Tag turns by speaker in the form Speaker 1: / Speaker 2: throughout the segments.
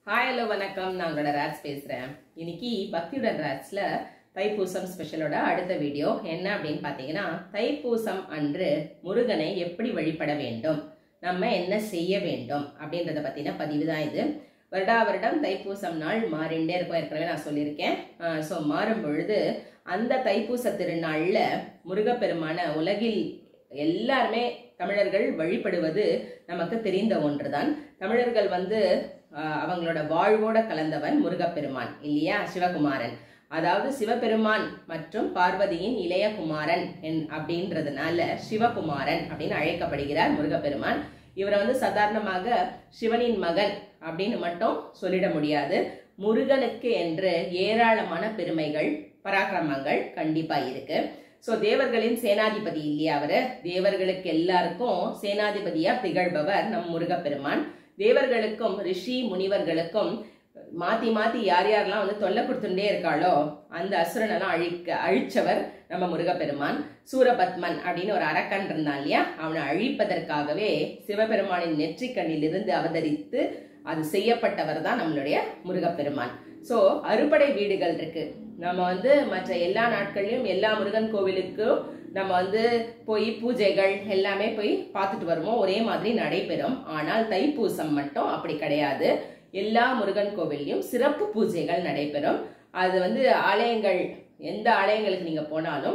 Speaker 1: hi hello வணக்கம் நான் உங்களோட ராஜ் பேசுகிறேன் இன்னைக்கு பக்தியுடன் ராஜ்ல தைப்பூசம் ஸ்பெஷலோட அடுத்த வீடியோ என்ன அப்படின்னு பார்த்தீங்கன்னா தைப்பூசம் அன்று முருகனை எப்படி வழிபட வேண்டும் நம்ம என்ன செய்ய வேண்டும் அப்படின்றத பற்றின பதிவு தான் இது வருடா வருடம் தைப்பூசம் நாள் மாறிண்டே இருக்கும் ஏற்கனவே நான் சொல்லியிருக்கேன் ஸோ மாறும் பொழுது அந்த தைப்பூச திருநாளில் முருகப்பெருமான உலகில் எல்லாருமே தமிழர்கள் வழிபடுவது நமக்கு தெரிந்த ஒன்றுதான் தமிழர்கள் வந்து ஆஹ், அவங்களோட வாழ்வோட கலந்தவன் முருகப்பெருமான் இல்லையா சிவகுமாரன் அதாவது சிவபெருமான் மற்றும் பார்வதியின் இளைய குமாரன் என் அப்படின்றதுனால சிவகுமாரன் அப்படின்னு அழைக்கப்படுகிறார் முருகப்பெருமான் இவரை வந்து சாதாரணமாக சிவனின் மகன் அப்படின்னு மட்டும் சொல்லிட முடியாது முருகனுக்கு என்று ஏராளமான பெருமைகள் பராக்கிரமங்கள் கண்டிப்பா இருக்கு சோ தேவர்களின் சேனாதிபதி இல்லையா அவரு தேவர்களுக்கு எல்லாருக்கும் சேனாதிபதியா திகழ்பவர் நம் முருகப்பெருமான் தேவர்களுக்கும் ரிஷி முனிவர்களுக்கும் மாத்தி மாத்தி யார் யாரெல்லாம் வந்து தொல்லை கொடுத்துட்டே இருக்காளோ அந்த அசுரனெல்லாம் அழிக்க அழிச்சவர் நம்ம முருகப்பெருமான் சூரபத்மன் அப்படின்னு ஒரு அரக்கன் இருந்தான் இல்லையா அவனை அழிப்பதற்காகவே சிவபெருமானின் நெற்றிக்கண்ணில் இருந்து அவதரித்து அது செய்யப்பட்டவர் தான் நம்மளுடைய முருகப்பெருமான் சோ அறுபடை வீடுகள் இருக்கு நம்ம வந்து மற்ற எல்லா நாட்கள்லயும் எல்லா முருகன் கோவிலுக்கும் நம்ம வந்து போய் பூஜைகள் எல்லாமே போய் பார்த்துட்டு வருவோம் ஒரே மாதிரி நடைபெறும் ஆனால் தைப்பூசம் மட்டும் அப்படி கிடையாது எல்லா முருகன் கோவில்லையும் சிறப்பு பூஜைகள் நடைபெறும் அது வந்து ஆலயங்கள் எந்த ஆலயங்களுக்கு நீங்க போனாலும்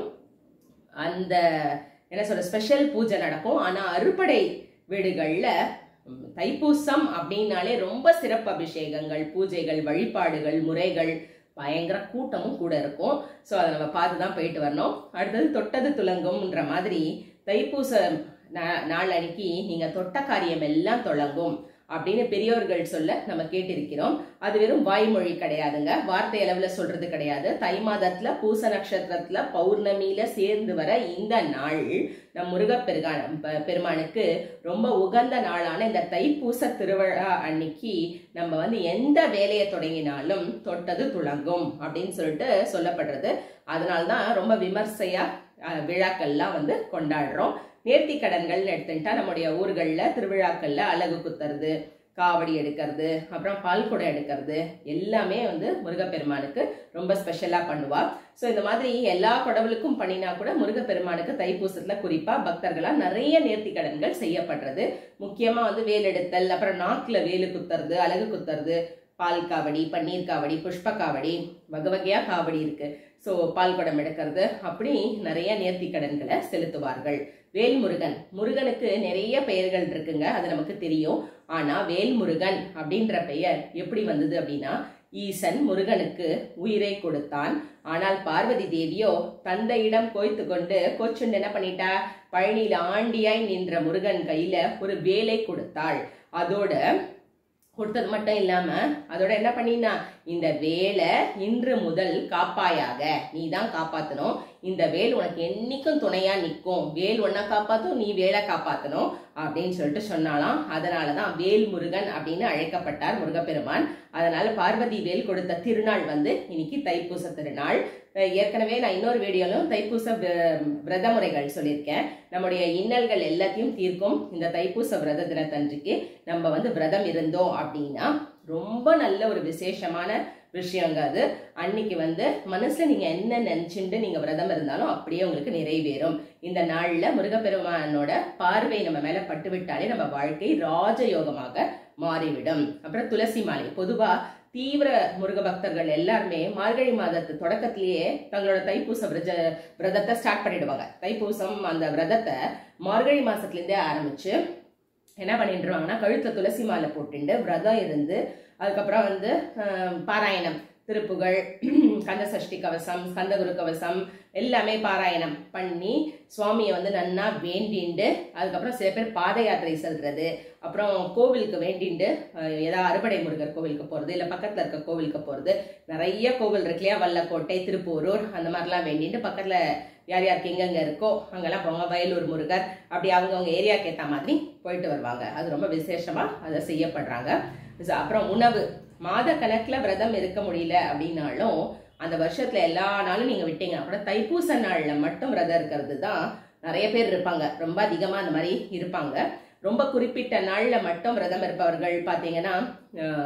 Speaker 1: அந்த என்ன சொல்ற ஸ்பெஷல் பூஜை நடக்கும் ஆனா அறுபடை வீடுகள்ல ம், தைப்பூசம் அப்படின்னாலே ரொம்ப சிறப்பு அபிஷேகங்கள் பூஜைகள் வழிபாடுகள் முறைகள் பயங்கர கூட்டமும் கூட இருக்கும் ஸோ அதை நம்ம பார்த்து தான் போயிட்டு வரணும் அடுத்தது தொட்டது துலங்கும்ன்ற மாதிரி தைப்பூச நா- நாள் அன்னைக்கு நீங்க தொட்ட காரியம் எல்லாம் தொடங்கும் அப்படின்னு பெரியோர்கள் சொல்ல நம்ம கேட்டிருக்கிறோம் அது வெறும் வாய்மொழி கிடையாதுங்க வார்த்தை அளவுல சொல்றது கிடையாது தை மாதத்துல பூச நட்சத்திரத்துல பௌர்ணமியில சேர்ந்து வர இந்த நாள் நம் முருகப்பெருகான ப- பெருமானுக்கு ரொம்ப உகந்த நாளான இந்த தைப்பூச திருவிழா அன்னைக்கு நம்ம வந்து எந்த வேலையை தொடங்கினாலும் தொட்டது துளங்கும் அப்படின்னு சொல்லிட்டு சொல்லப்படுறது அதனால்தான் ரொம்ப விமர்சையா அஹ், விழாக்கள்லாம் வந்து கொண்டாடுறோம் நேர்த்தி கடன்கள் எடுத்துட்டா நம்முடைய ஊர்கள்ல திருவிழாக்கள்ல அலகு குத்துறது காவடி எடுக்கிறது அப்புறம் பால் குடம் எடுக்கிறது எல்லாமே வந்து முருகப்பெருமானுக்கு ரொம்ப ஸ்பெஷலா பண்ணுவா ஸோ இந்த மாதிரி எல்லா கடவுளுக்கும் பண்ணினா கூட முருகப்பெருமானுக்கு தைப்பூசத்துல குறிப்பா பக்தர்களா நிறைய நேர்த்தி கடன்கள் செய்யப்படுறது முக்கியமா வந்து வேல் எடுத்தல் அப்புறம் நாக்குல வேலு குத்துறது அலகு குத்துறது பால் காவடி பன்னீர் காவடி புஷ்ப காவடி வகை வகையா காவடி இருக்கு ஸோ பால் குடம் எடுக்கிறது அப்படி நிறைய நேர்த்தி கடன்களை செலுத்துவார்கள் வேல்முருகன் முருகனுக்கு நிறைய பெயர்கள் இருக்குங்க அது நமக்கு தெரியும் ஆனா வேல்முருகன் அப்படின்ற பெயர் எப்படி வந்தது அப்படின்னா ஈசன் முருகனுக்கு உயிரை கொடுத்தான் ஆனால் பார்வதி தேவியோ தந்தையிடம் கோய்த்து கொண்டு கொச்சுண்டு என்ன பண்ணிட்டா பழனியில ஆண்டியாய் நின்ற முருகன் கையில ஒரு வேலை கொடுத்தாள் அதோட கொடுத்தது மட்டும் இல்லாம அதோட என்ன பண்ணினா இந்த வேலை இன்று முதல் காப்பாயாக நீ தான் காப்பாத்தணும் இந்த வேல் உனக்கு என்னைக்கும் துணையா நிற்கும் வேல் ஒன்னா காப்பாத்தும் நீ வேலை காப்பாத்தணும் அப்படின்னு சொல்லிட்டு சொன்னாலாம் அதனாலதான் வேல் முருகன் அப்படின்னு அழைக்கப்பட்டார் முருகப்பெருமான் அதனால பார்வதி வேல் கொடுத்த திருநாள் வந்து இன்னைக்கு தைப்பூச திருநாள் அஹ் ஏற்கனவே நான் இன்னொரு வீடியோலும் தைப்பூச விர- விரத முறைகள் சொல்லியிருக்கேன் நம்முடைய இன்னல்கள் எல்லாத்தையும் தீர்க்கும் இந்த தைப்பூச விரத தினத்தன்றைக்கு நம்ம வந்து விரதம் இருந்தோம் அப்படின்னா ரொம்ப நல்ல ஒரு விசேஷமான விஷயங்க அது அன்னைக்கு வந்து மனசுல நீங்க என்ன நினைச்சுட்டு நீங்க விரதம் இருந்தாலும் அப்படியே உங்களுக்கு நிறைவேறும் இந்த நாள்ல முருகப்பெருமானோட பார்வை நம்ம மேல பட்டு விட்டாலே நம்ம வாழ்க்கை ராஜயோகமாக மாறிவிடும் அப்புறம் துளசி மாலை பொதுவா தீவிர முருக பக்தர்கள் எல்லாருமே மார்கழி மாதத்து தொடக்கத்திலேயே தங்களோட தைப்பூச விரத விரதத்தை ஸ்டார்ட் பண்ணிடுவாங்க தைப்பூசம் அந்த விரதத்தை மார்கழி மாசத்துல இருந்தே ஆரம்பிச்சு என்ன பண்ணிட்டுருவாங்கன்னா கழுத்துல துளசி மாலை போட்டுண்டு விரதம் இருந்து அதுக்கப்புறம் வந்து ஆஹ், பாராயணம் திருப்புகழ் கந்த சஷ்டி கவசம் ஸ்கந்தகுரு கவசம் எல்லாமே பாராயணம் பண்ணி சுவாமியை வந்து நன்னா வேண்டிண்டு அதுக்கப்புறம் சில பேர் பாத யாத்திரை செல்றது அப்புறம் கோவிலுக்கு வேண்டிண்டு அஹ், ஏதாவது அறுபடை முருகர் கோவிலுக்கு போகிறது இல்லை பக்கத்தில் இருக்க கோவிலுக்கு போகிறது நிறைய கோவில் இருக்கு இல்லையா வல்லக்கோட்டை திருப்பூரூர் அந்த மாதிரிலாம் வேண்டிட்டு பக்கத்தில் யார் யாருக்கு எங்கெங்க இருக்கோ அங்கெல்லாம் போவாங்க வயலூர் முருகர் அப்படி அவங்கவுங்க ஏரியாவுக்கு ஏற்ற மாதிரி போயிட்டு வருவாங்க அது ரொம்ப விசேஷமா அதை செய்யப்படுறாங்க So, அப்புறம் உணவு மாத கணக்குல விரதம் இருக்க முடியல அப்படின்னாலும் அந்த வருஷத்துல எல்லா நாளும் நீங்க விட்டீங்க அப்புறம் தைப்பூச நாள்ல மட்டும் விரதம் இருக்கிறது தான் நிறைய பேர் இருப்பாங்க ரொம்ப அதிகமா அந்த மாதிரி இருப்பாங்க ரொம்ப குறிப்பிட்ட நாள்ல மட்டும் விரதம் இருப்பவர்கள் பாத்தீங்கன்னா அஹ்,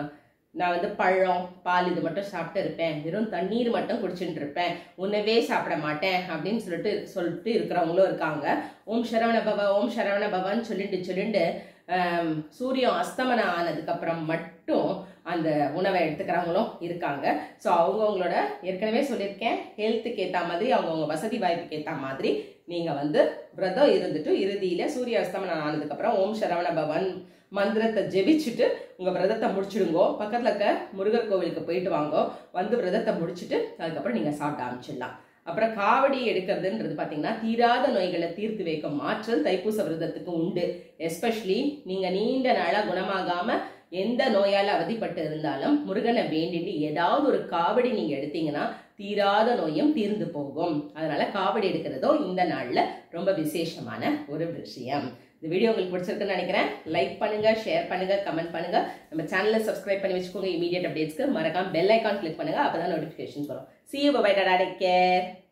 Speaker 1: நான் வந்து பழம் பால் இது மட்டும் சாப்பிட்டு இருப்பேன் வெறும் தண்ணீர் மட்டும் குடிச்சுட்டு இருப்பேன் உணவே சாப்பிட மாட்டேன் அப்படின்னு சொல்லிட்டு சொல்லிட்டு இருக்கிறவங்களும் இருக்காங்க ஓம் சரவண பவ ஓம் சரவண பவன்னு சொல்லிட்டு சொல்லிட்டு ஆம், சூரியன் அஸ்தமனம் ஆனதுக்கு அப்புறம் மட்டும் அந்த உணவை எடுத்துக்கிறவங்களும் இருக்காங்க ஸோ அவங்கவுங்களோட ஏற்கனவே சொல்லியிருக்கேன் ஹெல்த்துக்கு ஏற்ற மாதிரி அவங்கவுங்க வசதி வாய்ப்புக்கு ஏற்ற மாதிரி நீங்கள் வந்து விரதம் இருந்துட்டு இறுதியில் சூரிய அஸ்தமனம் ஆனதுக்கப்புறம் ஓம் சரவண பவன் மந்திரத்தை ஜெபிச்சுட்டு உங்கள் விரதத்தை முடிச்சிடுங்கோ பக்கத்தில் இருக்க முருகர் கோவிலுக்கு போயிட்டு வாங்கோ வந்து விரதத்தை முடிச்சுட்டு அதுக்கப்புறம் நீங்கள் சாப்பிட ஆரம்பிச்சிடலாம் அப்புறம் காவடி எடுக்கிறதுன்றது பார்த்தீங்கன்னா தீராத நோய்களை தீர்த்து வைக்கும் ஆற்றல் தைப்பூச விரதத்துக்கு உண்டு எஸ்பெஷலி நீங்கள் நீண்ட நாளாக குணமாகாம எந்த நோயால் அவதிப்பட்டு இருந்தாலும் முருகனை வேண்டிட்டு ஏதாவது ஒரு காவடி நீங்கள் எடுத்தீங்கன்னா தீராத நோயும் தீர்ந்து போகும் அதனால காவடி எடுக்கிறதோ இந்த நாளில் ரொம்ப விசேஷமான ஒரு விஷயம் இந்த வீடியோ உங்களுக்கு பிடிச்சிருக்குன்னு நினைக்கிறேன் லைக் பண்ணுங்க ஷேர் பண்ணுங்க கமெண்ட் பண்ணுங்க நம்ம சேனலை சப்ஸ்கிரைப் பண்ணி வச்சுக்கோங்க இமீடியட் அப்டேட்ஸ்க்கு மறக்காம பெல் ஐக்கான் கிளிக் பண்ணுங்க அப்பதான் நோட்டிஃபிகேஷன்ஸ் வரும் see you bye tata take care